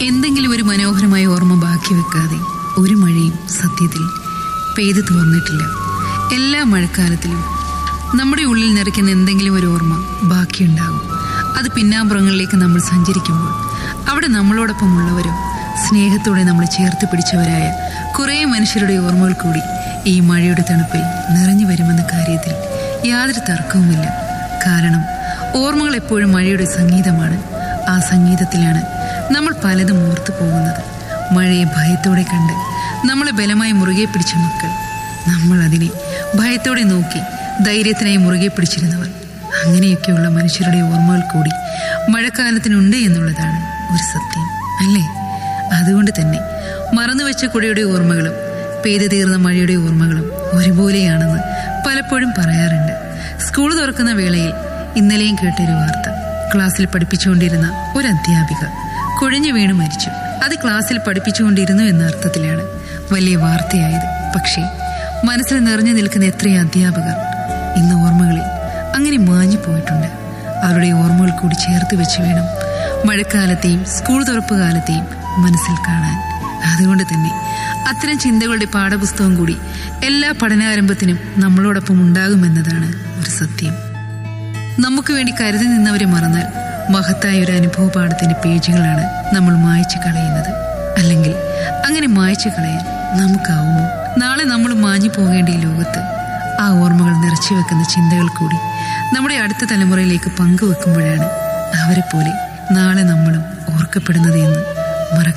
എന്തെങ്കിലും ഒരു മനോഹരമായ ഓർമ്മ ബാക്കി വെക്കാതെ ഒരു മഴയും സത്യത്തിൽ പെയ്തു തോർന്നിട്ടില്ല എല്ലാ മഴക്കാലത്തിലും നമ്മുടെ ഉള്ളിൽ നിറയ്ക്കുന്ന എന്തെങ്കിലും ഒരു ഓർമ്മ ബാക്കിയുണ്ടാകും അത് പിന്നാമ്പുറങ്ങളിലേക്ക് നമ്മൾ സഞ്ചരിക്കുമ്പോൾ അവിടെ നമ്മളോടൊപ്പമുള്ളവരോ സ്നേഹത്തോടെ നമ്മൾ ചേർത്ത് പിടിച്ചവരായ കുറേ മനുഷ്യരുടെ ഓർമ്മകൾ കൂടി ഈ മഴയുടെ തണുപ്പിൽ നിറഞ്ഞു വരുമെന്ന കാര്യത്തിൽ യാതൊരു തർക്കവുമില്ല കാരണം ഓർമ്മകൾ എപ്പോഴും മഴയുടെ സംഗീതമാണ് ആ സംഗീതത്തിലാണ് നമ്മൾ പലതും ഓർത്തു പോകുന്നത് മഴയെ ഭയത്തോടെ കണ്ട് നമ്മളെ ബലമായി മുറുകെ പിടിച്ച മക്കൾ നമ്മൾ അതിനെ ഭയത്തോടെ നോക്കി ധൈര്യത്തിനായി മുറുകെ പിടിച്ചിരുന്നവർ അങ്ങനെയൊക്കെയുള്ള മനുഷ്യരുടെ ഓർമ്മകൾ കൂടി മഴക്കാലത്തിനുണ്ട് എന്നുള്ളതാണ് ഒരു സത്യം അല്ലേ അതുകൊണ്ട് തന്നെ മറന്നുവെച്ച കുടയുടെ ഓർമ്മകളും പെയ്തു തീർന്ന മഴയുടെ ഓർമ്മകളും ഒരുപോലെയാണെന്ന് പലപ്പോഴും പറയാറുണ്ട് സ്കൂൾ തുറക്കുന്ന വേളയിൽ ഇന്നലെയും കേട്ടൊരു വാർത്ത ക്ലാസ്സിൽ പഠിപ്പിച്ചുകൊണ്ടിരുന്ന ഒരു അധ്യാപിക കുഴഞ്ഞു വീണ് മരിച്ചു അത് ക്ലാസ്സിൽ പഠിപ്പിച്ചുകൊണ്ടിരുന്നു എന്ന അർത്ഥത്തിലാണ് വലിയ വാർത്തയായത് പക്ഷേ മനസ്സിൽ നിറഞ്ഞു നിൽക്കുന്ന എത്രയും അധ്യാപകർ ഇന്ന് ഓർമ്മകളിൽ അങ്ങനെ മാഞ്ഞു പോയിട്ടുണ്ട് അവരുടെ ഓർമ്മകൾ കൂടി ചേർത്ത് വെച്ച് വേണം മഴക്കാലത്തെയും സ്കൂൾ തുറപ്പ് കാലത്തെയും മനസ്സിൽ കാണാൻ അതുകൊണ്ട് തന്നെ അത്തരം ചിന്തകളുടെ പാഠപുസ്തകം കൂടി എല്ലാ പഠനാരംഭത്തിനും നമ്മളോടൊപ്പം ഉണ്ടാകുമെന്നതാണ് ഒരു സത്യം നമുക്ക് വേണ്ടി കരുതി നിന്നവരെ മറന്നാൽ മഹത്തായ ഒരു അനുഭവ പാഠത്തിന്റെ പേജുകളാണ് നമ്മൾ മായ്ച്ചു കളയുന്നത് അല്ലെങ്കിൽ അങ്ങനെ മായ്ച്ചു കളയാൻ നമുക്കാവുമോ നാളെ നമ്മൾ മാഞ്ഞു പോകേണ്ട ഈ ലോകത്ത് ആ ഓർമ്മകൾ നിറച്ചു വെക്കുന്ന ചിന്തകൾ കൂടി നമ്മുടെ അടുത്ത തലമുറയിലേക്ക് പങ്കുവെക്കുമ്പോഴാണ് അവരെ പോലെ നാളെ നമ്മളും ഓർക്കപ്പെടുന്നത് എന്ന്